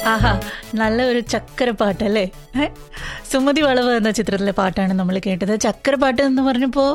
ആഹാ നല്ല ഒരു ചക്കര പാട്ടല്ലേ ഏ? സുമതി വളവ് എന്ന ചിത്രത്തിലെ പാട്ടാണ് നമ്മൾ കേട്ടത് ചക്കര പാട്ട് എന്ന് പറഞ്ഞപ്പോൾ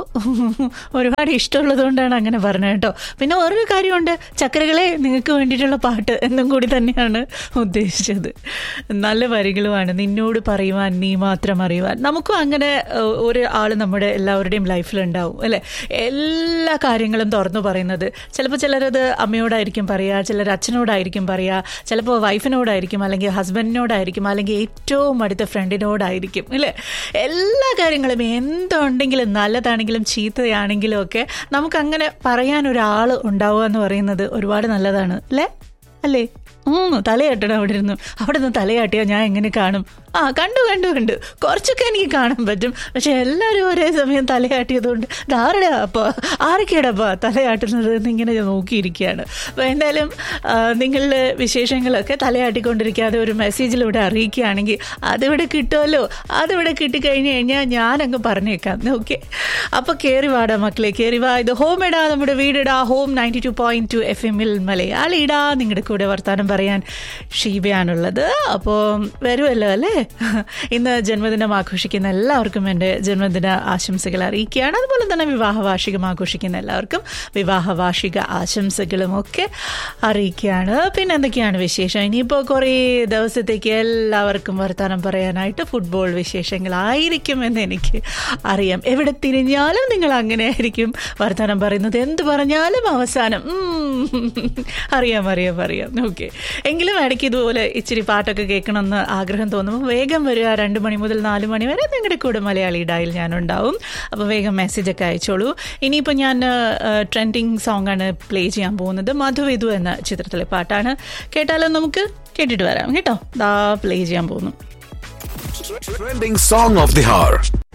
ഒരുപാട് ഇഷ്ടമുള്ളത് കൊണ്ടാണ് അങ്ങനെ പറഞ്ഞത് കേട്ടോ പിന്നെ വേറൊരു കാര്യമുണ്ട് ചക്കരകളെ നിങ്ങൾക്ക് വേണ്ടിയിട്ടുള്ള പാട്ട് എന്നും കൂടി തന്നെയാണ് ഉദ്ദേശിച്ചത് നല്ല വരികളുമാണ് നിന്നോട് പറയുവാൻ നീ മാത്രം അറിയുവാൻ നമുക്കും അങ്ങനെ ഏഹ്, ഒരു ആൾ നമ്മുടെ എല്ലാവരുടെയും ലൈഫിലുണ്ടാവും അല്ലേ എല്ലാ കാര്യങ്ങളും തുറന്നു പറയുന്നത് ചിലപ്പോൾ ചിലരത് അമ്മയോടായിരിക്കും പറയുക ചിലർ അച്ഛനോടായിരിക്കും പറയുക ചിലപ്പോൾ വൈഫിനോടായിരിക്കും അല്ലെങ്കിൽ ഹസ്ബൻഡിനോടായിരിക്കും അല്ലെങ്കിൽ ഏറ്റവും അടുത്ത ഫ്രണ്ടിനോടായിരിക്കും അല്ലേ എല്ലാ കാര്യങ്ങളും എന്തുണ്ടെങ്കിലും നല്ലതാണെങ്കിലും ചീത്തയാണെങ്കിലും ഒക്കെ നമുക്കങ്ങനെ പറയാൻ ഒരാൾ ഉണ്ടാവുക എന്ന് പറയുന്നത് ഒരുപാട് നല്ലതാണ് അല്ലേ അല്ലേ ഉം തലയാട്ടണം അവിടെ ഇരുന്നു അവിടെ നിന്ന് തലയാട്ടിയാൽ ഞാൻ എങ്ങനെ കാണും ആ കണ്ടു കണ്ടു കണ്ടു കുറച്ചൊക്കെ എനിക്ക് കാണാൻ പറ്റും പക്ഷെ എല്ലാവരും ഒരേ സമയം തലയാട്ടിയതുകൊണ്ട് ധാരണ അപ്പോൾ ആരൊക്കെയാടപ്പാ തലയാട്ടുന്നത് എന്നിങ്ങനെ ഞാൻ നോക്കിയിരിക്കുകയാണ് അപ്പോൾ എന്തായാലും ആ, നിങ്ങളുടെ വിശേഷങ്ങളൊക്കെ തലയാട്ടിക്കൊണ്ടിരിക്കാതെ ഒരു മെസ്സേജിലൂടെ അറിയിക്കുകയാണെങ്കിൽ അതിവിടെ കിട്ടുമല്ലോ അതിവിടെ കിട്ടിക്കഴിഞ്ഞ് കഴിഞ്ഞാൽ ഞാനങ്ങ് പറഞ്ഞേക്കാം ഓക്കെ അപ്പോൾ കയറി വാടാ മക്കളെ കയറി വാ ഇത് ഹോം ഇടാ നമ്മുടെ വീടിടാ home ninety two point two F എമ്മിൽ മലയാളിടാ നിങ്ങളുടെ കൂടെ വർത്താനം പറയാൻ ഷീബയാണുള്ളത് അപ്പോൾ വരുമല്ലോ അല്ലേ ഇന്ന് ജന്മദിനം ആഘോഷിക്കുന്ന എല്ലാവർക്കും എൻ്റെ ജന്മദിന ആശംസകൾ അറിയിക്കുകയാണ് അതുപോലെ തന്നെ വിവാഹ വാർഷികം ആഘോഷിക്കുന്ന എല്ലാവർക്കും വിവാഹ വാർഷിക ആശംസകളും ഒക്കെ അറിയിക്കുകയാണ് പിന്നെ എന്തൊക്കെയാണ് വിശേഷം ഇനിയിപ്പോൾ കുറേ ദിവസത്തേക്ക് എല്ലാവർക്കും വർത്തമാനം പറയാനായിട്ട് ഫുട്ബോൾ വിശേഷങ്ങളായിരിക്കും എന്ന് എനിക്ക് അറിയാം എവിടെ തിരിഞ്ഞാലും നിങ്ങൾ അങ്ങനെ ആയിരിക്കും വർത്തമാനം പറയുന്നത് എന്ത് പറഞ്ഞാലും അവസാനം ഉം, അറിയാം അറിയാം അറിയാം ഓക്കെ എങ്കിലും ഇടയ്ക്ക് ഇതുപോലെ ഇച്ചിരി പാട്ടൊക്കെ കേൾക്കണമെന്ന് ആഗ്രഹം തോന്നുമ്പോൾ വേഗം വരിക രണ്ട് മണി മുതൽ നാല് മണി വരെ നിങ്ങളുടെ കൂടെ മലയാളി ഡായിൽ ഞാനുണ്ടാവും അപ്പോൾ വേഗം മെസ്സേജൊക്കെ അയച്ചോളൂ ഇനിയിപ്പോൾ ഞാൻ ട്രെൻഡിങ് സോങ് ആണ് പ്ലേ ചെയ്യാൻ പോകുന്നത് മധുവിധു എന്ന ചിത്രത്തിലെ പാട്ടാണ് കേട്ടാലോ നമുക്ക് കേട്ടിട്ട് വരാം കേട്ടോ ദാ പ്ലേ ചെയ്യാൻ പോകുന്നു Trending song of the hour.